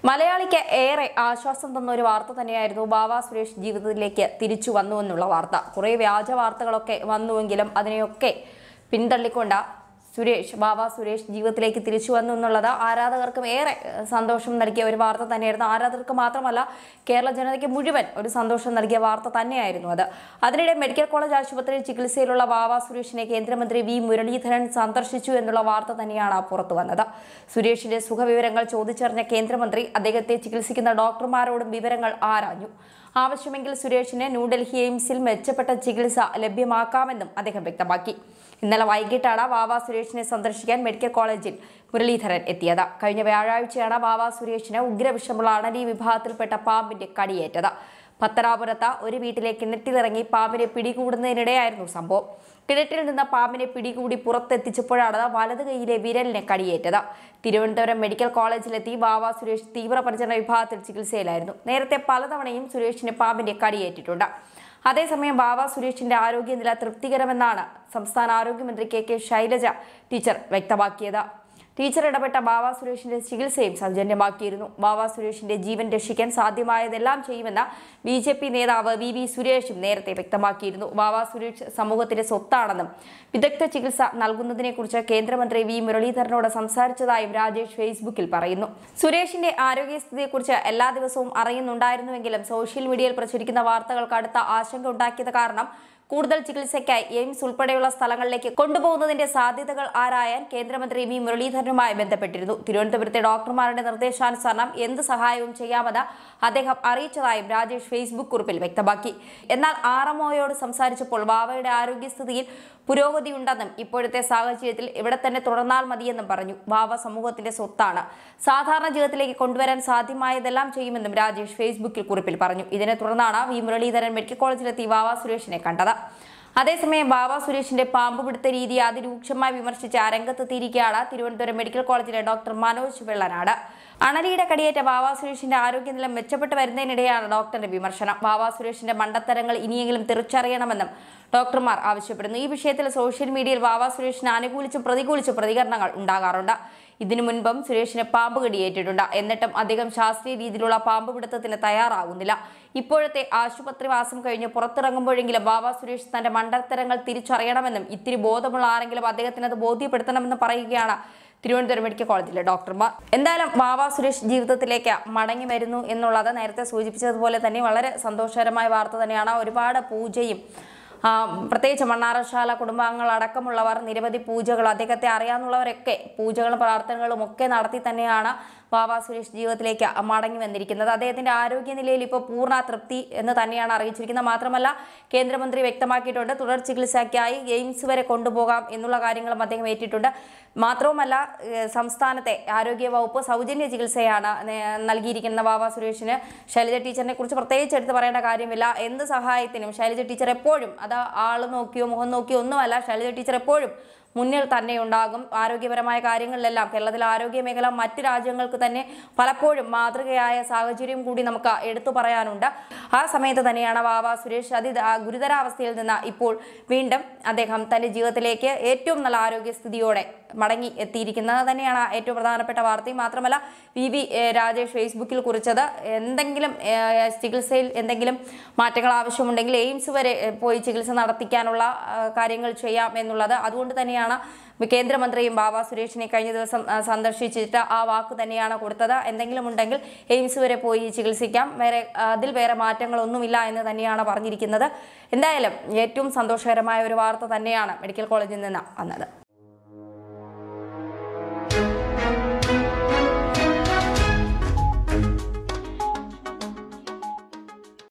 മലയാളിക്ക് ഏറെ ആശ്വാസം തന്ന ഒരു വാർത്ത തന്നെയായിരുന്നു ബാബ സുരേഷ് ജീവിതത്തിലേക്ക് തിരിച്ചു വന്നുവെന്നുള്ള വാർത്ത കുറേ വ്യാജ വാർത്തകളൊക്കെ വന്നുവെങ്കിലും അതിനെയൊക്കെ പിന്തള്ളിക്കൊണ്ട് സുരേഷ് ബാബ സുരേഷ് ജീവിതത്തിലേക്ക് തിരിച്ചു വന്നു എന്നുള്ളത് ആരാധകർക്കും ഏറെ ഏഹ്, സന്തോഷം നൽകിയ ഒരു വാർത്ത തന്നെയായിരുന്നു ആരാധകർക്ക് മാത്രമല്ല കേരള ജനതയ്ക്ക് മുഴുവൻ ഒരു സന്തോഷം നൽകിയ വാർത്ത തന്നെയായിരുന്നു അത് അതിനിടെ മെഡിക്കൽ കോളേജ് ആശുപത്രിയിൽ ചികിത്സയിലുള്ള ബാബ സുരേഷിനെ കേന്ദ്രമന്ത്രി വി മുരളീധരൻ സന്ദർശിച്ചു എന്നുള്ള വാർത്ത തന്നെയാണ് പുറത്തു വന്നത് സുരേഷിന്റെ സുഖവിവരങ്ങൾ ചോദിച്ചറിഞ്ഞ കേന്ദ്രമന്ത്രി അദ്ദേഹത്തെ ചികിത്സിക്കുന്ന ഡോക്ടർമാരോടും വിവരങ്ങൾ ആരാഞ്ഞു ആവശ്യമെങ്കിൽ സുരേഷിന് ന്യൂഡൽഹി എയിംസിൽ മെച്ചപ്പെട്ട ചികിത്സ ലഭ്യമാക്കാമെന്നും അദ്ദേഹം വ്യക്തമാക്കി ഇന്നലെ വൈകിട്ടാണ് വാവ സുരേഷിനെ സന്ദർശിക്കാൻ മെഡിക്കൽ കോളേജിൽ മുരളീധരൻ എത്തിയത് കഴിഞ്ഞ വ്യാഴാഴ്ചയാണ് വാവ സുരേഷിന് ഉഗ്രവിഷമുള്ള അണലി വിഭാഗത്തിൽപ്പെട്ട പാമ്പിന്റെ കടിയേറ്റത് പത്തനാപുരത്ത് ഒരു വീട്ടിലെ കിണറ്റിലിറങ്ങി പാമ്പിനെ പിടികൂടുന്നതിനിടെയായിരുന്നു സംഭവം കിണറ്റിൽ നിന്ന് പാമ്പിനെ പിടികൂടി പുറത്തെത്തിച്ചപ്പോഴാണ് വലത് കൈയിലെ വിരലിനെ കടിയേറ്റത് തിരുവനന്തപുരം മെഡിക്കൽ കോളേജിലെത്തി ബാബ സുരേഷ് തീവ്രപരിചരണ വിഭാഗത്തിൽ ചികിത്സയിലായിരുന്നു നേരത്തെ പലതവണയും സുരേഷിന് പാമ്പിന്റെ കടിയേറ്റിട്ടുണ്ട് അതേസമയം ബാബ സുരേഷിന്റെ ആരോഗ്യനില തൃപ്തികരമെന്നാണ് സംസ്ഥാന ആരോഗ്യമന്ത്രി കെ കെ ശൈലജ ടീച്ചർ വ്യക്തമാക്കിയത് ടീച്ചർ ഇടപെട്ട ബാബ സുരേഷിന്റെ ചികിത്സയും സൗജന്യമാക്കിയിരുന്നു ബാബ സുരേഷിന്റെ ജീവൻ രക്ഷിക്കാൻ സാധ്യമായതെല്ലാം ചെയ്യുമെന്ന ബി ജെ പി നേതാവ് വി വി സുരേഷും നേരത്തെ വ്യക്തമാക്കിയിരുന്നു ബാബ സുരേഷ് സമൂഹത്തിന്റെ സ്വത്താണെന്നും വിദഗ്ധ ചികിത്സ നൽകുന്നതിനെക്കുറിച്ച് കേന്ദ്രമന്ത്രി വി മുരളീധരനോട് സംസാരിച്ചതായും രാജേഷ് ഫേസ്ബുക്കിൽ പറയുന്നു സുരേഷിന്റെ ആരോഗ്യസ്ഥിതിയെക്കുറിച്ച് എല്ലാ ദിവസവും അറിയുന്നുണ്ടായിരുന്നുവെങ്കിലും സോഷ്യൽ മീഡിയയിൽ പ്രചരിക്കുന്ന വാർത്തകൾ കടുത്ത ആശങ്ക ഉണ്ടാക്കിയത് കാരണം കൂടുതൽ ചികിത്സയ്ക്കായി എയിംസ് ഉൾപ്പെടെയുള്ള സ്ഥലങ്ങളിലേക്ക് കൊണ്ടുപോകുന്നതിന്റെ സാധ്യതകൾ ആരായാൻ കേന്ദ്രമന്ത്രി വി മുരളീധരനുമായി ബന്ധപ്പെട്ടിരുന്നു തിരുവനന്തപുരത്തെ ഡോക്ടർമാരുടെ നിർദ്ദേശാനുസരണം എന്ത് സഹായവും ചെയ്യാമെന്ന് അദ്ദേഹം അറിയിച്ചതായും രാജേഷ് ഫേസ്ബുക്ക് കുറിപ്പിൽ വ്യക്തമാക്കി എന്നാൽ ആർ എംഒയോട് സംസാരിച്ചപ്പോൾ ബാബയുടെ ആരോഗ്യസ്ഥിതിയിൽ പുരോഗതിയുണ്ടെന്നും ഇപ്പോഴത്തെ സാഹചര്യത്തിൽ ഇവിടെ തന്നെ തുടർന്നാൽ മതിയെന്നും പറഞ്ഞു ബാബ സമൂഹത്തിന്റെ സ്വത്താണ് സാധാരണ ജീവിതത്തിലേക്ക് കൊണ്ടുവരാൻ സാധ്യമായതെല്ലാം ചെയ്യുമെന്നും രാജേഷ് ഫേസ്ബുക്കിൽ കുറിപ്പിൽ പറഞ്ഞു ഇതിനെ തുടർന്നാണ് വി മുരളീധരൻ മെഡിക്കൽ കോളേജിലെത്തി ബാബ സുരേഷിനെ കണ്ടത് അതേസമയം ബാബ സുരേഷിന്റെ പാമ്പ് പിടുത്ത രീതി അതിരൂക്ഷമായി വിമർശിച്ച് രംഗത്തെത്തിയിരിക്കുകയാണ് തിരുവനന്തപുരം മെഡിക്കൽ കോളേജിലെ ഡോക്ടർ മനോജ് വെള്ളനാട് അണലിയുടെ കടിയേറ്റ ബാബ സുരേഷിന്റെ ആരോഗ്യനില മെച്ചപ്പെട്ട് വരുന്നതിനിടെയാണ് ഡോക്ടറുടെ വിമർശനം ബാബ സുരേഷിന്റെ മണ്ടത്തരങ്ങൾ ഇനിയെങ്കിലും തിരിച്ചറിയണമെന്നും ഡോക്ടർമാർ ആവശ്യപ്പെടുന്നു ഈ വിഷയത്തിൽ സോഷ്യൽ മീഡിയയിൽ ബാബ സുരേഷിനെ അനുകൂലിച്ചും പ്രതികൂലിച്ചും പ്രതികരണങ്ങൾ ഉണ്ടാകാറുണ്ട് ഇതിനു മുൻപും സുരേഷിന് പാമ്പ് കടിയേറ്റിട്ടുണ്ട് എന്നിട്ടും അദ്ദേഹം ശാസ്ത്രീയ രീതിയിലുള്ള പാമ്പ് പിടുത്തത്തിന് തയ്യാറാകുന്നില്ല ഇപ്പോഴത്തെ ആശുപത്രി വാസം കഴിഞ്ഞ് പുറത്തിറങ്ങുമ്പോഴെങ്കിലും ബാബ സുരേഷ് തന്റെ മണ്ടത്തരങ്ങൾ തിരിച്ചറിയണമെന്നും ഇത്തിരി ബോധമുള്ള ആരെങ്കിലും അദ്ദേഹത്തിന് അത് ബോധ്യപ്പെടുത്തണമെന്നും പറയുകയാണ് തിരുവനന്തപുരം മെഡിക്കൽ കോളേജിലെ ഡോക്ടർമാർ എന്തായാലും ബാബ സുരേഷ് ജീവിതത്തിലേക്ക് മടങ്ങി വരുന്നു എന്നുള്ളത് നേരത്തെ സൂചിപ്പിച്ചതുപോലെ തന്നെ വളരെ സന്തോഷകരമായ വാർത്ത തന്നെയാണ് ഒരുപാട് പൂജയും ആ, പ്രത്യേകിച്ച് മണ്ണാറശാല കുടുംബാംഗങ്ങൾ അടക്കമുള്ളവർ നിരവധി പൂജകൾ അദ്ദേഹത്തെ അറിയാവുന്നവരൊക്കെ പൂജകളും പ്രാർത്ഥനകളും ഒക്കെ നടത്തി തന്നെയാണ് ബാബ സുരേഷ് ജീവിതത്തിലേക്ക് മടങ്ങി വന്നിരിക്കുന്നത് അദ്ദേഹത്തിന്റെ ആരോഗ്യനിലയിൽ ഇപ്പോൾ പൂർണ്ണ തൃപ്തി എന്ന് തന്നെയാണ് അറിയിച്ചിരിക്കുന്നത് മാത്രമല്ല കേന്ദ്രമന്ത്രി വ്യക്തമാക്കിയിട്ടുണ്ട് തുടർ ചികിത്സയ്ക്കായി എയിംസ് വരെ കൊണ്ടുപോകാം എന്നുള്ള കാര്യങ്ങളും അദ്ദേഹം ഏറ്റിട്ടുണ്ട് മാത്രവുമല്ല ഏഹ്, സംസ്ഥാനത്തെ ആരോഗ്യ വകുപ്പ് സൗജന്യ ചികിത്സയാണ് നേ- നൽകിയിരിക്കുന്ന ബാബ സുരേഷിന് ശൈലജ ടീച്ചറിനെ കുറിച്ച് പ്രത്യേകിച്ച് എടുത്ത് പറയേണ്ട കാര്യമില്ല എന്ത് സഹായത്തിനും ശൈലജ ടീച്ചർ എപ്പോഴും അത് ആള് നോക്കിയോ മുഖം നോക്കിയോ ഒന്നുമല്ല ശൈലജ ടീച്ചർ എപ്പോഴും മുന്നിൽ തന്നെ ഉണ്ടാകും ആരോഗ്യപരമായ കാര്യങ്ങളിലെല്ലാം കേരളത്തിലെ ആരോഗ്യ മേഖല മറ്റ് രാജ്യങ്ങൾക്ക് തന്നെ പലപ്പോഴും മാതൃകയായ സാഹചര്യം കൂടി നമുക്ക് എടുത്തു പറയാനുണ്ട് ആ സമയത്ത് തന്നെയാണ് വാവ സുരേഷ് അതി ഗുരുതരാവസ്ഥയിൽ നിന്ന് ഇപ്പോൾ വീണ്ടും അദ്ദേഹം തന്റെ ജീവിതത്തിലേക്ക് ഏറ്റവും നല്ല ആരോഗ്യസ്ഥിതിയോടെ മടങ്ങി എത്തിയിരിക്കുന്നത് തന്നെയാണ് ഏറ്റവും പ്രധാനപ്പെട്ട വാർത്തയും മാത്രമല്ല വി വി ഏഹ്, രാജേഷ് ഫേസ്ബുക്കിൽ കുറിച്ചത് എന്തെങ്കിലും ഏഹ്, ചികിത്സയിൽ എന്തെങ്കിലും മാറ്റങ്ങൾ ആവശ്യമുണ്ടെങ്കിൽ എയിംസ് വരെ ഏഹ്, പോയി ചികിത്സ നടത്തിക്കാനുള്ള ആ, കാര്യങ്ങൾ ചെയ്യാം എന്നുള്ളത് അതുകൊണ്ട് തന്നെയാണ് കേന്ദ്രമന്ത്രിയും ബാബ സുരേഷിനെ കഴിഞ്ഞ ദിവസം ആ, സന്ദർശിച്ചിട്ട് ആ വാക്ക് തന്നെയാണ് കൊടുത്തത് എന്തെങ്കിലും ഉണ്ടെങ്കിൽ എയിംസ് വരെ പോയി ചികിത്സിക്കാം വേറെ ആ, അതിൽ വേറെ മാറ്റങ്ങളൊന്നുമില്ല എന്ന് തന്നെയാണ് പറഞ്ഞിരിക്കുന്നത് എന്തായാലും ഏറ്റവും സന്തോഷകരമായ ഒരു വാർത്ത തന്നെയാണ് മെഡിക്കൽ കോളേജിൽ നിന്ന് വന്നത്